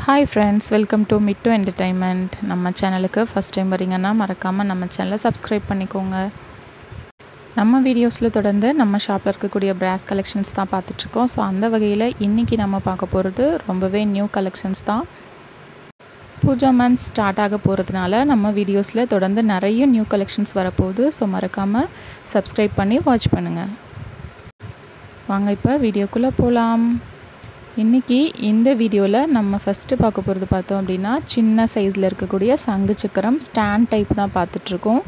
hi friends welcome to mid to entertainment நம்ம சேனலுக்கு first time வரீங்கன்னா மறக்காமல் நம்ம சேனலை சப்ஸ்கிரைப் பண்ணிக்கோங்க நம்ம வீடியோஸில் தொடர்ந்து நம்ம ஷாப்பில் இருக்கக்கூடிய பிராஸ் கலெக்ஷன்ஸ் தான் பார்த்துட்ருக்கோம் ஸோ அந்த வகையில் இன்றைக்கி நம்ம பார்க்க போகிறது ரொம்பவே நியூ கலெக்ஷன்ஸ் தான் பூஜா மந்த் ஸ்டார்ட் ஆக போகிறதுனால நம்ம வீடியோஸில் தொடர்ந்து நிறைய நியூ கலெக்ஷன்ஸ் வரப்போகுது ஸோ மறக்காமல் சப்ஸ்கிரைப் பண்ணி வாட்ச் பண்ணுங்கள் வாங்க இப்போ வீடியோக்குள்ளே போகலாம் இன்றைக்கி இந்த வீடியோவில் நம்ம ஃபஸ்ட்டு பார்க்க போகிறது பார்த்தோம் அப்படின்னா சின்ன சைஸில் இருக்கக்கூடிய சங்கு சக்கரம் ஸ்டாண்ட் டைப் தான் பார்த்துட்ருக்கோம்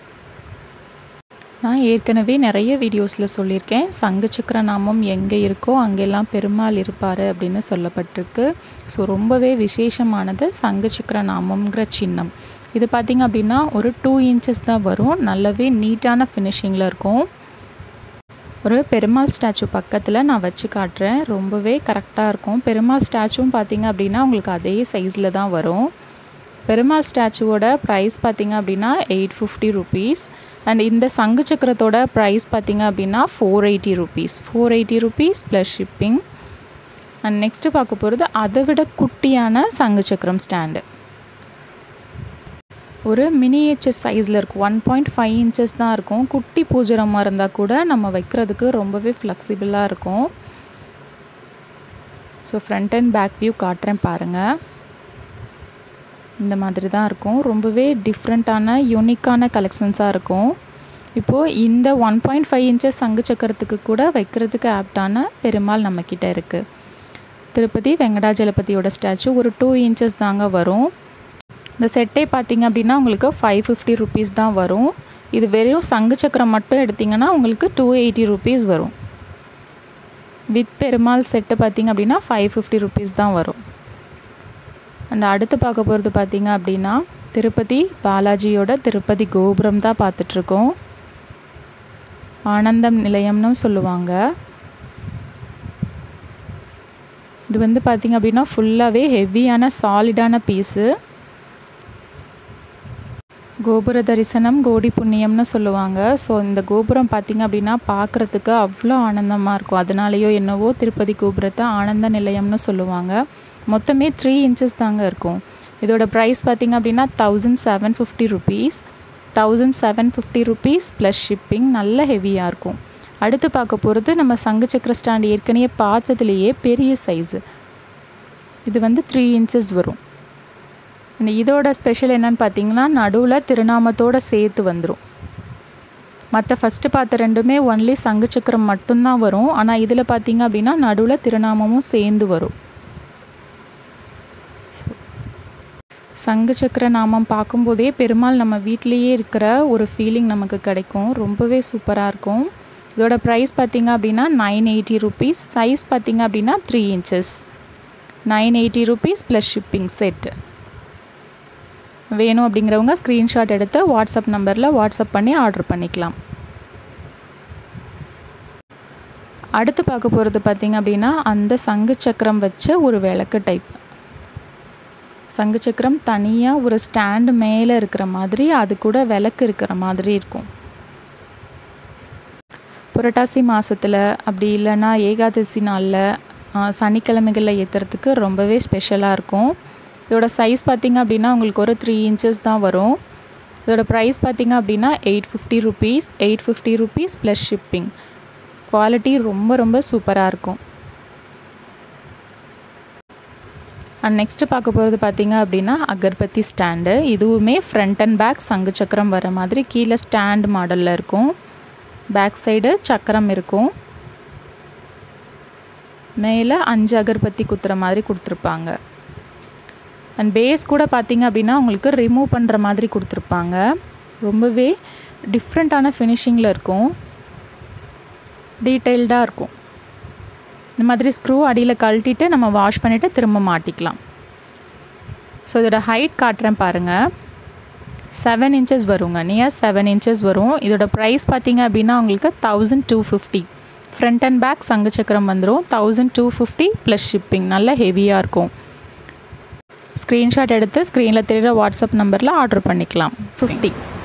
நான் ஏற்கனவே நிறைய வீடியோஸில் சொல்லியிருக்கேன் சங்கு சக்கர நாமம் எங்கே இருக்கோ அங்கெல்லாம் பெருமாள் இருப்பார் அப்படின்னு சொல்லப்பட்டிருக்கு ஸோ ரொம்பவே விசேஷமானது சங்கு சக்கர நாமம்ங்கிற சின்னம் இது பார்த்திங்க அப்படின்னா ஒரு டூ இன்ச்சஸ் தான் வரும் நல்லாவே நீட்டான ஃபினிஷிங்கில் இருக்கும் ஒரு பெருமாள் ஸ்டாச்சு பக்கத்தில் நான் வச்சு காட்டுறேன் ரொம்பவே கரெக்டாக இருக்கும் பெருமாள் ஸ்டாச்சுவும் பார்த்திங்க அப்படின்னா உங்களுக்கு அதே சைஸில் தான் வரும் பெருமாள் ஸ்டாச்சுவோட ப்ரைஸ் பார்த்திங்க அப்படின்னா எயிட் ஃபிஃப்டி ருபீஸ் அண்ட் இந்த சங்கு சக்கரத்தோட ப்ரைஸ் பார்த்திங்க அப்படின்னா four eighty rupees four eighty rupees plus shipping and next பார்க்க போகிறது அதை விட குட்டியான சங்கு சக்கரம் ஸ்டாண்டு ஒரு மினியேச்சர் சைஸில் இருக்கும் ஒன் பாயிண்ட் ஃபைவ் இன்ச்சஸ் தான் இருக்கும் குட்டி பூஜரமாக இருந்தால் கூட நம்ம வைக்கிறதுக்கு ரொம்பவே ஃப்ளெக்சிபிளாக இருக்கும் so front and back view காட்டுறேன் பாருங்கள் இந்த மாதிரி தான் இருக்கும் ரொம்பவே டிஃப்ரெண்ட்டான யூனிக்கான கலெக்ஷன்ஸாக இருக்கும் இப்போது இந்த ஒன் பாயிண்ட் ஃபைவ் இன்ச்சஸ் சங்கு சக்கரத்துக்கு கூட வைக்கிறதுக்கு ஆப்டான பெருமாள் நம்மக்கிட்ட இருக்குது திருப்பதி வெங்கடாஜலபதியோட ஸ்டாச்சு ஒரு டூ இன்ச்சஸ் தாங்க வரும் இந்த செட்டே பார்த்திங்க அப்படின்னா உங்களுக்கு ஃபைவ் ஃபிஃப்டி ருபீஸ் தான் வரும் இது வெறும் சங்கு சக்கரம் மட்டும் எடுத்திங்கன்னா உங்களுக்கு டூ எயிட்டி ருபீஸ் வரும் வித் பெருமாள் செட்டு பார்த்திங்க அப்படின்னா ஃபைவ் ஃபிஃப்டி ருபீஸ் தான் வரும் அண்ட் அடுத்து பார்க்க போகிறது பார்த்திங்க அப்படின்னா திருப்பதி பாலாஜியோட திருப்பதி கோபுரம் தான் பார்த்துட்ருக்கோம் ஆனந்தம் நிலையம்னு சொல்லுவாங்க இது வந்து பார்த்திங்க அப்படின்னா ஃபுல்லாகவே ஹெவியான சாலிடான பீஸு கோபுர தரிசனம் கோடி புண்ணியம்னு சொல்லுவாங்க ஸோ இந்த கோபுரம் பார்த்திங்க அப்படின்னா பார்க்குறதுக்கு அவ்வளோ ஆனந்தமாக இருக்கும் அதனாலேயோ என்னவோ திருப்பதி கோபுரத்தை ஆனந்த நிலையம்னு சொல்லுவாங்க மொத்தமே த்ரீ இன்ச்சஸ் தாங்க இருக்கும் இதோட ப்ரைஸ் பார்த்திங்க அப்படின்னா thousand seven fifty rupees thousand seven fifty rupees plus shipping நல்ல ஹெவியாக இருக்கும் அடுத்து பார்க்க போகிறது நம்ம சங்கு சக்கர ஸ்டாண்ட் ஏற்கனவே பார்த்ததுலேயே பெரிய சைஸு இது வந்து த்ரீ இன்ச்சஸ் வரும் இதோட ஸ்பெஷல் என்னன்னு பார்த்தீங்கன்னா நடுவில் திருநாமத்தோடு சேர்த்து வந்துடும் மற்ற ஃபஸ்ட்டு பார்த்த ரெண்டுமே ஒன்லி சங்கு சக்கரம் மட்டும்தான் வரும் ஆனால் இதில் பார்த்தீங்க அப்படின்னா நடுவில் திருநாமமும் சேர்ந்து வரும் சங்கு சக்கர நாமம் பார்க்கும்போதே பெருமாள் நம்ம வீட்லேயே இருக்கிற ஒரு ஃபீலிங் நமக்கு கிடைக்கும் ரொம்பவே சூப்பராக இருக்கும் இதோட ப்ரைஸ் பார்த்திங்க அப்படின்னா நைன் எயிட்டி ருபீஸ் சைஸ் பார்த்திங்க அப்படின்னா three inches nine eighty rupees plus shipping set வேணும் அப்படிங்கிறவங்க ஸ்க்ரீன்ஷாட் எடுத்து வாட்ஸ்அப் நம்பரில் வாட்ஸ்அப் பண்ணி ஆர்டர் பண்ணிக்கலாம் அடுத்து பார்க்க போகிறது பார்த்திங்க அப்படின்னா அந்த சங்கு சக்கரம் வச்ச ஒரு விளக்கு டைப் சங்கு சக்கரம் தனியாக ஒரு ஸ்டாண்டு மேலே இருக்கிற மாதிரி அது கூட விளக்கு இருக்கிற மாதிரி இருக்கும் புரட்டாசி மாதத்தில் அப்படி இல்லைன்னா ஏகாதசி நாளில் சனிக்கிழமைகளில் ஏற்றுறதுக்கு ரொம்பவே ஸ்பெஷலாக இருக்கும் இதோட சைஸ் பார்த்திங்க அப்படின்னா உங்களுக்கு ஒரு த்ரீ இன்ச்சஸ் தான் வரும் இதோட ப்ரைஸ் பார்த்திங்க அப்படின்னா eight fifty rupees eight fifty rupees plus shipping quality ரொம்ப ரொம்ப சூப்பராக இருக்கும் அண்ட் நெக்ஸ்ட்டு பார்க்க போகிறது பார்த்திங்க அப்படின்னா அகர்பத்தி ஸ்டாண்டு இதுவுமே ஃப்ரண்ட் அண்ட் பேக் சங்கு சக்கரம் வர மாதிரி கீழே ஸ்டாண்ட் மாடலில் இருக்கும் பேக் சைடு சக்கரம் இருக்கும் மேலே அஞ்சு அகர்பத்தி குத்துற மாதிரி கொடுத்துருப்பாங்க அண்ட் பேஸ் கூட பார்த்திங்க அப்படின்னா உங்களுக்கு ரிமூவ் பண்ணுற மாதிரி கொடுத்துருப்பாங்க ரொம்பவே டிஃப்ரெண்ட்டான ஃபினிஷிங்கில் இருக்கும் டீட்டெயில்டாக இருக்கும் இந்த மாதிரி ஸ்க்ரூ அடியில் கழட்டிட்டு நம்ம வாஷ் பண்ணிவிட்டு திரும்ப மாட்டிக்கலாம் ஸோ இதோட ஹைட் காட்டுறேன் பாருங்கள் செவன் இன்ச்சஸ் வருங்க நியர் செவன் இன்ச்சஸ் வரும் இதோட ப்ரைஸ் பார்த்திங்க அப்படின்னா உங்களுக்கு thousand two fifty front and back சங்கு சக்கரம் வந்துடும் thousand two fifty plus shipping நல்ல ஹெவியாக இருக்கும் ஸ்க்ரீன்ஷாட் எடுத்து ஸ்க்ரீனில் தெரிகிற வாட்ஸ்அப் நம்பரில் ஆர்டர் பண்ணிக்கலாம் ஃபிஃப்டி